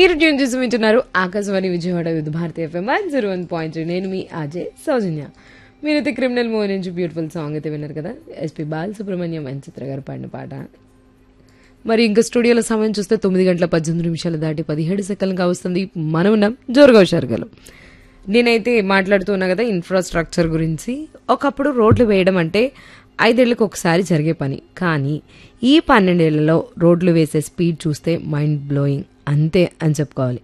మీరు ట్యూన్ చేసి వింటున్నారు Akashvani Vijayawada with Bharatiya FM one zero one point నేను మీ అజయ్ సౌజన్య మీరైతే క్రిమినల్ మూవీ నుంచి బ్యూటిఫుల్ సాంగ్ అయితే విన్నారు కదా ఎస్పి బాలసుబ్రహ్మణ్యం ఎన్ చిత్ర గారు పాడిన పాట మరి ఇంకా స్టూడియోలో సమయం చూస్తే తొమ్మిది గంటల పద్దెనిమిది నిమిషాలు దాటి పదిహేడు సెకండ్గా వస్తుంది మనం ఉన్నాం జోరుగా హుషారుగలం నేనైతే మాట్లాడుతూ ఉన్నా కదా ఇన్ఫ్రాస్ట్రక్చర్ గురించి ఒకప్పుడు రోడ్లు వేయడం అంటే ఐదేళ్లకు ఒకసారి జరిగే పని కానీ ఈ పన్నెండేళ్లలో రోడ్లు వేసే స్పీడ్ చూస్తే మైండ్ బ్లోయింగ్ అంతే అని చెప్పుకోవాలి